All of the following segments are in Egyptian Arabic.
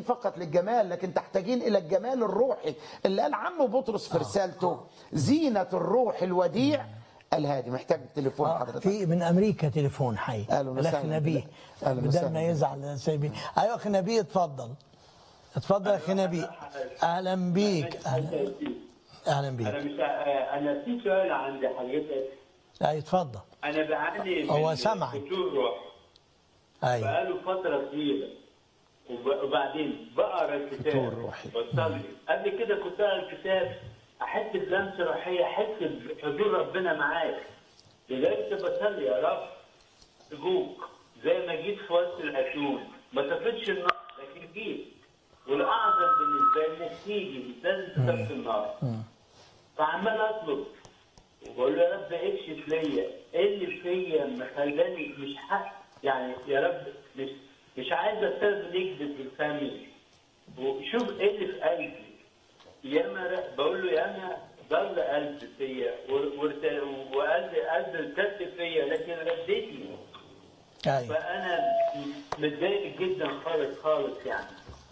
فقط للجمال لكن تحتاجين الى الجمال الروحي اللي قال عنه بطرس في رسالته زينه الروح الوديع الهادي محتاج تليفون آه، حضرتك في من امريكا تليفون حي أهلا الاخ وسهلا. نبيه أهلا بدل وسهلا. ما يزعل سايبين ايوه اخ نبيه اتفضل اتفضل يا اخي نبيه اهلا بيك اهلا اهلا انا بيك مش انا في سؤال عند حضرتك اي اتفضل انا بعاني من هو سمعك. فتور روح اي بقاله فتره طويله وب- وبعدين بقرا الكتاب فتور روحي. بصلي قبل كده كنت اقرا الكتاب احس بلمسه روحيه احس بحضور ربنا معاك لذلك بصلي يا رب ارجوك زي ما جيت في وسط الاتون ما طفيتش النار لكن جيت والاعظم بالنسبه لي انك تيجي مش لازم تطفي النار فعمال اطلب وبقول له يا رب اكشف ليا ايه اللي فيا مخلاني مش حق يعني يا رب مش مش عايز استخدم نكذب في الفاميلي وشوف ايه اللي في قلبي ياما ر- بقول له ياما ضل قلب فيا و- وارت- وقلب قلب ارتد فيا لكن ردتني اي فانا متضايق جدا خالص خالص يعني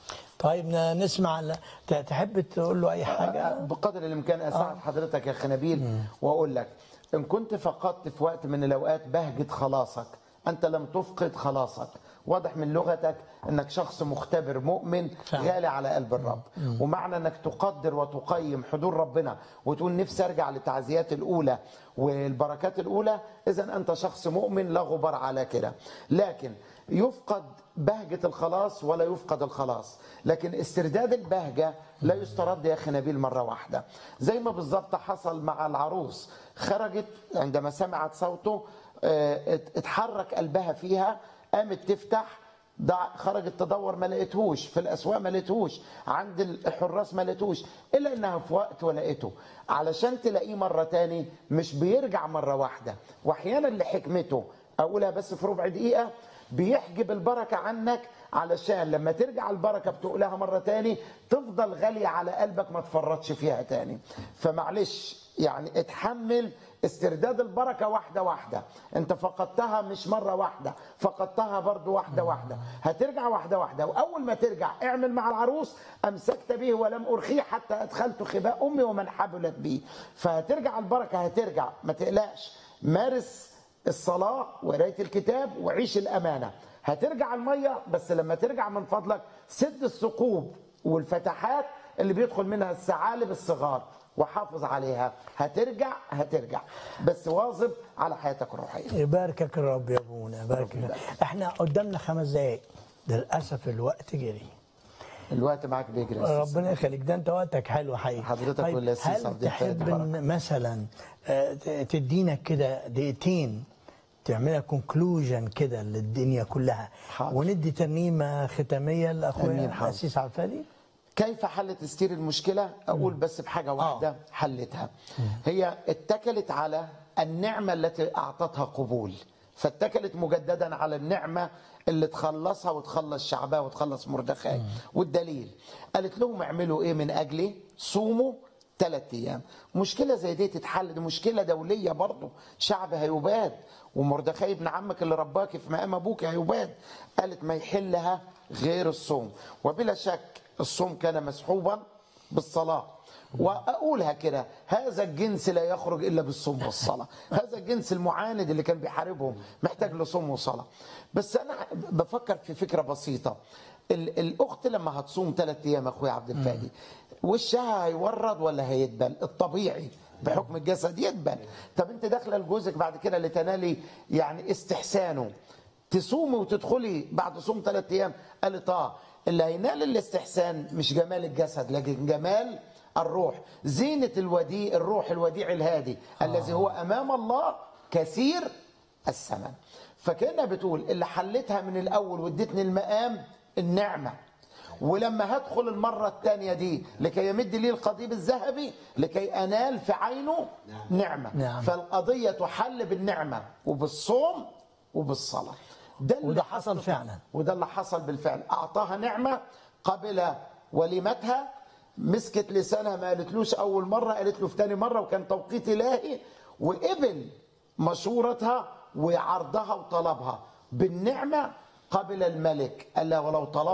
طيب ن- نسمع ال- ت- تحب تقول له اي حاجه بقدر الامكان اساعد حضرتك يا اخي نبيل واقول لك ان كنت فقدت في وقت من الاوقات بهجه خلاصك انت لم تفقد خلاصك واضح من لغتك انك شخص مختبر مؤمن فعلا. غالي على قلب الرب ومعنى انك تقدر وتقيم حضور ربنا وتقول نفسي ارجع للتعزيات الاولى والبركات الاولى اذا انت شخص مؤمن لا غبار على كده لكن يفقد بهجة الخلاص ولا يفقد الخلاص لكن استرداد البهجة لا يسترد يا أخي نبيل مرة واحدة زي ما بالظبط حصل مع العروس خرجت عندما سمعت صوته آه، ات- اتحرك قلبها فيها قامت تفتح ضع خرجت تدور ما لقيتهوش في الاسواق ما لقيتهوش عند الحراس ما لقيتهوش الا انها في وقت ولقيته علشان تلاقيه مره تاني مش بيرجع مره واحده واحيانا لحكمته اقولها بس في ربع دقيقه بيحجب البركه عنك علشان لما ترجع البركه بتقولها مره تاني تفضل غاليه على قلبك ما تفرطش فيها تاني فمعلش يعني اتحمل استرداد البركة واحدة واحدة انت فقدتها مش مرة واحدة فقدتها برضو واحدة واحدة هترجع واحدة واحدة وأول ما ترجع اعمل مع العروس أمسكت به ولم أرخيه حتى أدخلت خباء أمي ومن حبلت بي فهترجع البركة هترجع ما تقلقش مارس الصلاة وقراية الكتاب وعيش الأمانة هترجع المية بس لما ترجع من فضلك سد الثقوب والفتحات اللي بيدخل منها الثعالب الصغار وحافظ عليها هترجع هترجع بس واظب على حياتك الروحيه يباركك الرب يا ابونا يباركك احنا قدامنا خمس دقايق للاسف الوقت جري الوقت معاك بيجري يا أستاذ. ربنا يخليك ده انت وقتك حلو حقيقي حضرتك طيب والأستاذ هل عبد الحميد تحب بركة. إن مثلا آه، ت- تدينا كده دقيقتين تعملها كونكلوجن كده للدنيا كلها حاضر. وندي ترنيمه ختاميه أمين، لاخويا حاضر. الاسيس عبد الفادي كيف حلت استير المشكله اقول بس بحاجه واحده حلتها هي اتكلت على النعمه التي اعطتها قبول فاتكلت مجددا على النعمه اللي تخلصها وتخلص شعبها وتخلص مردخاي والدليل قالت لهم اعملوا ايه من اجلي صوموا ثلاث ايام مشكله زي دي تتحل دي مشكله دوليه برضه شعب هيباد ومردخاي ابن عمك اللي رباك في مقام ابوك هيباد قالت ما يحلها غير الصوم وبلا شك الصوم كان مسحوبا بالصلاه واقولها كده هذا الجنس لا يخرج الا بالصوم والصلاه هذا الجنس المعاند اللي كان بيحاربهم محتاج لصوم وصلاه بس انا بفكر في فكره بسيطه ال- الاخت لما هتصوم ثلاث ايام اخويا عبد الفادي وشها هيورد ولا هيدبل الطبيعي بحكم الجسد يدبل طب انت داخله لجوزك بعد كده لتنالي يعني استحسانه تصومي وتدخلي بعد صوم ثلاث ايام قالت اه اللي هينال الاستحسان مش جمال الجسد لكن جمال الروح زينة الوديع الروح الوديع الهادي آه. الذي هو أمام الله كثير الثمن فكأنها بتقول اللي حلتها من الأول وادتني المقام النعمة ولما هدخل المرة الثانية دي لكي يمد لي القضيب الذهبي لكي أنال في عينه نعمة نعم. فالقضية تحل بالنعمة وبالصوم وبالصلاة ده اللي وده حصل فعلا. وده اللي حصل بالفعل اعطاها نعمه قبل وليمتها مسكت لسانها ما قالتلوش اول مره قالت له في تاني مره وكان توقيت الهي وقبل مشورتها وعرضها وطلبها بالنعمه قبل الملك قال لها ولو طلب